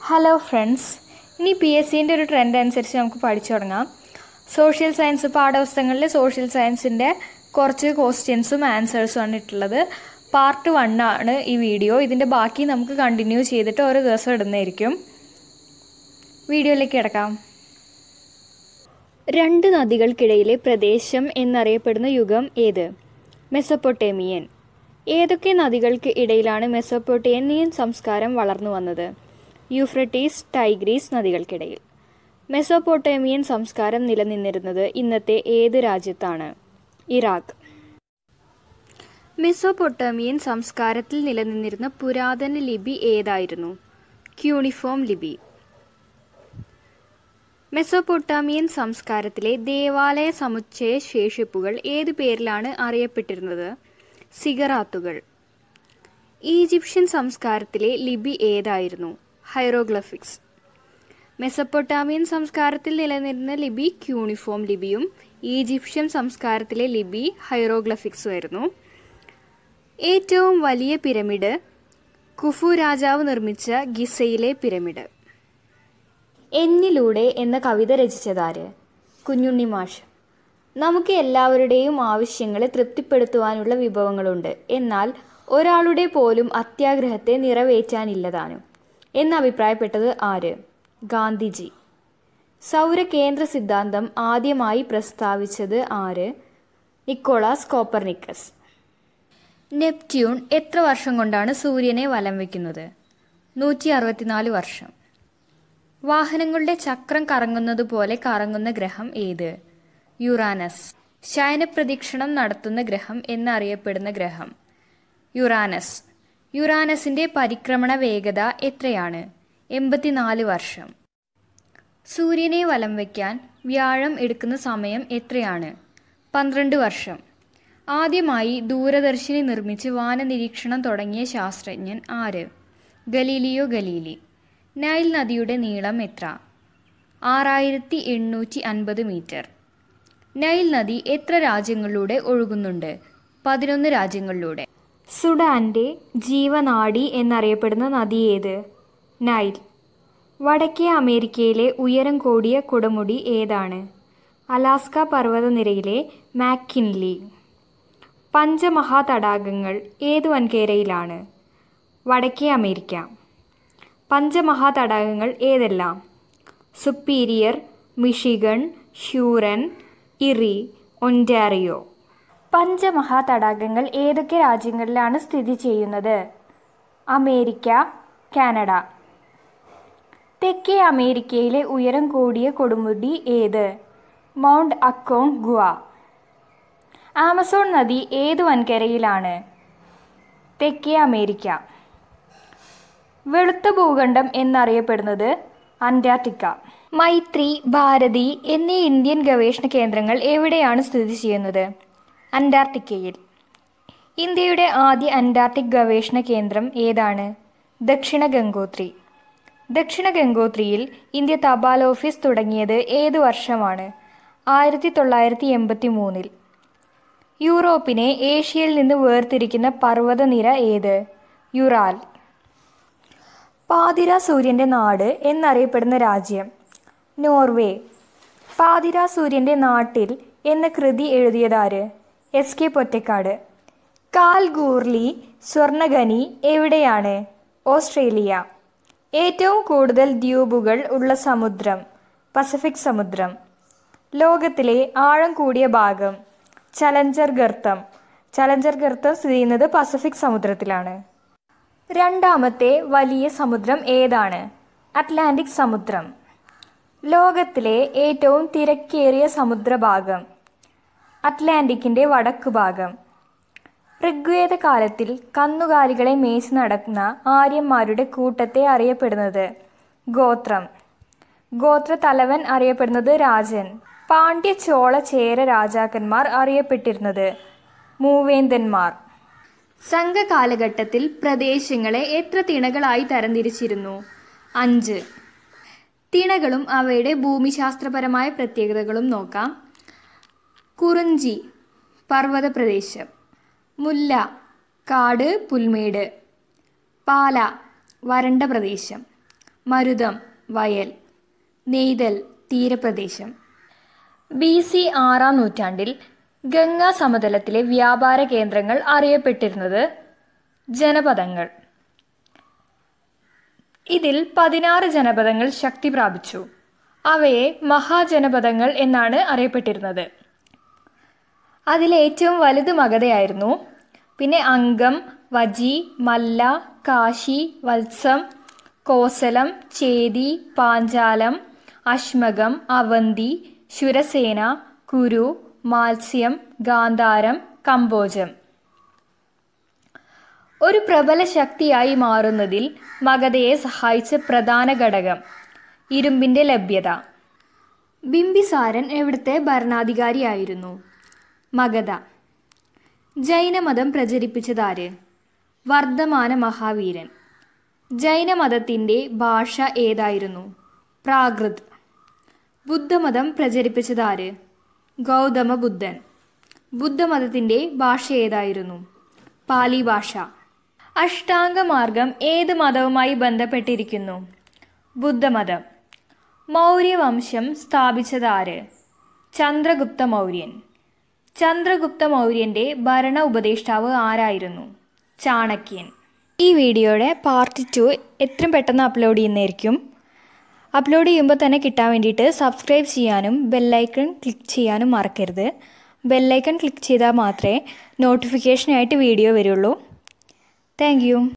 hello friends ഇനി P S സിൻ്റെ ഒരു ട്രെൻഡ് അനുസരിച്ച് നമുക്ക് പഠിച്ചു തുടങ്ങാം സോഷ്യൽ സയൻസ് പാഠപുസ്തകങ്ങളിൽ സോഷ്യൽ സയൻസിൻ്റെ കുറച്ച് ക്വസ്റ്റ്യൻസും ആൻസേഴ്സും ആണ് ഇട്ടുള്ളത് പാർട്ട് വൺ ആണ് ഈ വീഡിയോ ഇതിൻ്റെ ബാക്കി നമുക്ക് കണ്ടിന്യൂ ചെയ്തിട്ട് ഓരോ ദിവസം ഇടുന്നതായിരിക്കും വീഡിയോയിലേക്ക് കിടക്കാം രണ്ട് നദികൾക്കിടയിലെ പ്രദേശം എന്നറിയപ്പെടുന്ന യുഗം ഏത് മെസ്സപ്പൊട്ടേമിയൻ ഏതൊക്കെ നദികൾക്ക് ഇടയിലാണ് മെസ്സപ്പൊട്ടേമിയൻ സംസ്കാരം വളർന്നു വന്നത് യൂഫ്രട്ടീസ് ടൈഗ്രീസ് നദികൾക്കിടയിൽ മെസ്സോപ്പൊട്ടേമിയൻ സംസ്കാരം നിലനിന്നിരുന്നത് ഇന്നത്തെ ഏത് രാജ്യത്താണ് ഇറാഖ് മെസ്സോപ്പൊട്ടേമിയൻ സംസ്കാരത്തിൽ നിലനിന്നിരുന്ന പുരാതന ലിപി ഏതായിരുന്നു ക്യൂണിഫോം ലിപി മെസ്സോപ്പൊട്ടാമിയൻ സംസ്കാരത്തിലെ ദേവാലയ സമുച്ചയ ശേഷിപ്പുകൾ ഏതു പേരിലാണ് അറിയപ്പെട്ടിരുന്നത് സിഗറാത്തുകൾ ഈജിപ്ഷ്യൻ സംസ്കാരത്തിലെ ലിപി ഏതായിരുന്നു ഹൈറോഗ്ലഫിക്സ് മെസ്സപ്പൊട്ടാമിയൻ സംസ്കാരത്തിൽ നിലനിന്നിരുന്ന ലിപി ക്യൂണിഫോം ലിപിയും ഈജിപ്ഷ്യൻ സംസ്കാരത്തിലെ ലിപി ഹൈറോഗ്ലഫിക്സും ആയിരുന്നു ഏറ്റവും വലിയ പിരമിഡ് കുഫു രാജാവ് നിർമ്മിച്ച ഗിസയിലെ പിരമിഡ് എന്നിലൂടെ എന്ന കവിത രചിച്ചതാര് കുഞ്ഞുണ്ണി മാഷ് നമുക്ക് എല്ലാവരുടെയും ആവശ്യങ്ങളെ തൃപ്തിപ്പെടുത്തുവാനുള്ള വിഭവങ്ങളുണ്ട് എന്നാൽ ഒരാളുടെ പോലും അത്യാഗ്രഹത്തെ നിറവേറ്റാനില്ലതാനും എന്ന് അഭിപ്രായപ്പെട്ടത് ആര് ഗാന്ധിജി സൗരകേന്ദ്ര സിദ്ധാന്തം ആദ്യമായി പ്രസ്താവിച്ചത് ആര് നിക്കോളാസ് കോപ്പർനിക്കസ് നെപ്റ്റ്യൂൺ എത്ര വർഷം കൊണ്ടാണ് സൂര്യനെ വലം വയ്ക്കുന്നത് നൂറ്റി അറുപത്തിനാല് വർഷം വാഹനങ്ങളുടെ ചക്രം കറങ്ങുന്നത് പോലെ കറങ്ങുന്ന ഗ്രഹം ഏത് യുറാനസ് ശയനപ്രദക്ഷിണം നടത്തുന്ന ഗ്രഹം എന്നറിയപ്പെടുന്ന ഗ്രഹം യുറാനസ് യുറാനസിന്റെ പരിക്രമണ വേഗത എത്രയാണ് എൺപത്തിനാല് വർഷം സൂര്യനെ വലം വയ്ക്കാൻ വ്യാഴം എടുക്കുന്ന സമയം എത്രയാണ് പന്ത്രണ്ട് വർഷം ആദ്യമായി ദൂരദർശിനി നിർമ്മിച്ച് വാനനിരീക്ഷണം തുടങ്ങിയ ശാസ്ത്രജ്ഞൻ ആര് ഗലീലിയോ ഗലീലി നൈൽ നദിയുടെ നീളം എത്ര ആറായിരത്തി എണ്ണൂറ്റി അൻപത് മീറ്റർ നൈൽ നദി എത്ര രാജ്യങ്ങളിലൂടെ ഒഴുകുന്നുണ്ട് പതിനൊന്ന് രാജ്യങ്ങളിലൂടെ സുഡാന്റെ ജീവനാഡി എന്നറിയപ്പെടുന്ന നദി ഏത് നൈൽ വടക്കേ അമേരിക്കയിലെ ഉയരം കൂടിയ കൊടുമുടി ഏതാണ് അലാസ്ക പർവ്വതനിരയിലെ മാക്കിൻലി പഞ്ചമഹാതടാകങ്ങൾ ഏതു വൻകരയിലാണ് വടക്കേ അമേരിക്ക പഞ്ചമഹാതടാകങ്ങൾ ഏതെല്ലാം Superior Michigan Huron Erie Ontario പഞ്ചമഹാതടാകങ്ങൾ ഏതൊക്കെ രാജ്യങ്ങളിലാണ് സ്ഥിതി ചെയ്യുന്നത് അമേരിക്ക കാനഡ തെക്കേ അമേരിക്കയിലെ ഉയരം കൂടിയ കൊടുമുടി ഏത് മൗണ്ട് അക്കോങ് ഗുവ ആമസോൺ നദി ഏത് വൻകരയിലാണ് തെക്കേ അമേരിക്ക വെളുത്ത ഭൂഖണ്ഡം എന്നറിയപ്പെടുന്നത് അന്റാർട്ടിക്ക മൈത്രി ഭാരതി എന്നീ ഇന്ത്യൻ ഗവേഷണ കേന്ദ്രങ്ങൾ എവിടെയാണ് സ്ഥിതി ചെയ്യുന്നത് അന്റാർട്ടിക്കയിൽ ഇന്ത്യയുടെ ആദ്യ അന്റാർട്ടിക് ഗവേഷണ കേന്ദ്രം ഏതാണ് ദക്ഷിണ ഗംഗോത്രി ദക്ഷിണ ഗംഗോത്രിയിൽ ഇന്ത്യ തപാൽ ഓഫീസ് തുടങ്ങിയത് ഏതു വർഷമാണ് ആയിരത്തി തൊള്ളായിരത്തി എൺപത്തി മൂന്നിൽ യൂറോപ്പിനെ ഏഷ്യയിൽ നിന്ന് വേർതിരിക്കുന്ന പർവ്വതനിര ഏത് യുറാൽ പാതിര സൂര്യൻ്റെ നാട് എന്നറിയപ്പെടുന്ന രാജ്യം നോർവേ പാതിര സൂര്യൻ്റെ നാട്ടിൽ എന്ന കൃതി എഴുതിയതാര് എസ് കെ പൊറ്റക്കാട് കാൽഗൂർലി സ്വർണഖനി എവിടെയാണ് ഓസ്ട്രേലിയ ഏറ്റവും കൂടുതൽ ദ്വീപുകൾ ഉള്ള സമുദ്രം പസഫിക് സമുദ്രം ലോകത്തിലെ ആഴം കൂടിയ ഭാഗം ചലഞ്ചർ ഗർത്തം ചലഞ്ചർ ഗർത്തം സ്ഥിതി ചെയ്യുന്നത് പസഫിക് സമുദ്രത്തിലാണ് രണ്ടാമത്തെ വലിയ സമുദ്രം ഏതാണ് അറ്റ്ലാന്റിക് സമുദ്രം ലോകത്തിലെ ഏറ്റവും തിരക്കേറിയ സമുദ്രഭാഗം അറ്റ്ലാന്റിക്കിന്റെ വടക്കു ഭാഗം ഋഗ്വേദ കാലത്തിൽ കന്നുകാലികളെ മേച്ച് നടക്കുന്ന ആര്യന്മാരുടെ കൂട്ടത്തെ അറിയപ്പെടുന്നത് ഗോത്രം ഗോത്ര തലവൻ അറിയപ്പെടുന്നത് രാജൻ പാണ്ഡ്യ ചോള ചേര രാജാക്കന്മാർ അറിയപ്പെട്ടിരുന്നത് മൂവേന്ദന്മാർ സംഘകാലഘട്ടത്തിൽ പ്രദേശങ്ങളെ എത്ര തിണകളായി തരംതിരിച്ചിരുന്നു അഞ്ച് തിണകളും അവയുടെ ഭൂമിശാസ്ത്രപരമായ പ്രത്യേകതകളും നോക്കാം കുറിഞ്ചി പർവ്വത പ്രദേശം മുല്ല കാട് പുൽമേട് പാല വരണ്ട പ്രദേശം മരുതം വയൽ നെയ്തൽ തീരപ്രദേശം ബി സി ആറാം നൂറ്റാണ്ടിൽ ഗംഗാ സമതലത്തിലെ വ്യാപാര കേന്ദ്രങ്ങൾ അറിയപ്പെട്ടിരുന്നത് ജനപദങ്ങൾ ഇതിൽ പതിനാറ് ജനപദങ്ങൾ ശക്തി പ്രാപിച്ചു അവയെ മഹാജനപദങ്ങൾ എന്നാണ് അറിയപ്പെട്ടിരുന്നത് അതിലേറ്റവും വലുത് മഗധയായിരുന്നു പിന്നെ അംഗം വജി മല്ല കാശി വത്സം കോസലം ചേതി പാഞ്ചാലം അശ്മകം അവന്തി ശുരസേന കുരു മാത്സ്യം ഗാന്ധാരം കമ്പോജം ഒരു പ്രബല ശക്തിയായി മാറുന്നതിൽ മഗധയെ സഹായിച്ച പ്രധാന ഘടകം ഇരുമ്പിന്റെ ലഭ്യത ബിംബിസാരൻ എവിടുത്തെ ഭരണാധികാരിയായിരുന്നു മഗധ ജൈനമതം പ്രചരിപ്പിച്ചതാര് വർദ്ധമാന മഹാവീരൻ ജൈനമതത്തിൻ്റെ ഭാഷ ഏതായിരുന്നു പ്രാകൃത് ബുദ്ധമതം പ്രചരിപ്പിച്ചതാര് ഗൗതമ ബുദ്ധൻ ബുദ്ധമതത്തിൻ്റെ ഭാഷ ഏതായിരുന്നു പാലി ഭാഷ അഷ്ടാംഗമാർഗം ഏത് മതവുമായി ബന്ധപ്പെട്ടിരിക്കുന്നു ബുദ്ധമതം മൗര്യവംശം സ്ഥാപിച്ചതാര് ചന്ദ്രഗുപ്ത മൗര്യൻ ചന്ദ്രഗുപ്ത മൗര്യൻ്റെ ഭരണ ഉപദേഷ്ടാവ് ആരായിരുന്നു ചാണക്യൻ ഈ വീഡിയോയുടെ പാർട്ട് ടു എത്രയും പെട്ടെന്ന് അപ്ലോഡ് ചെയ്യുന്നതായിരിക്കും അപ്ലോഡ് ചെയ്യുമ്പോൾ തന്നെ കിട്ടാൻ വേണ്ടിയിട്ട് സബ്സ്ക്രൈബ് ചെയ്യാനും ബെല്ലൈക്കൺ ക്ലിക്ക് ചെയ്യാനും മറക്കരുത് ബെല്ലൈക്കൺ ക്ലിക്ക് ചെയ്താൽ മാത്രമേ നോട്ടിഫിക്കേഷനായിട്ട് വീഡിയോ വരുള്ളൂ താങ്ക്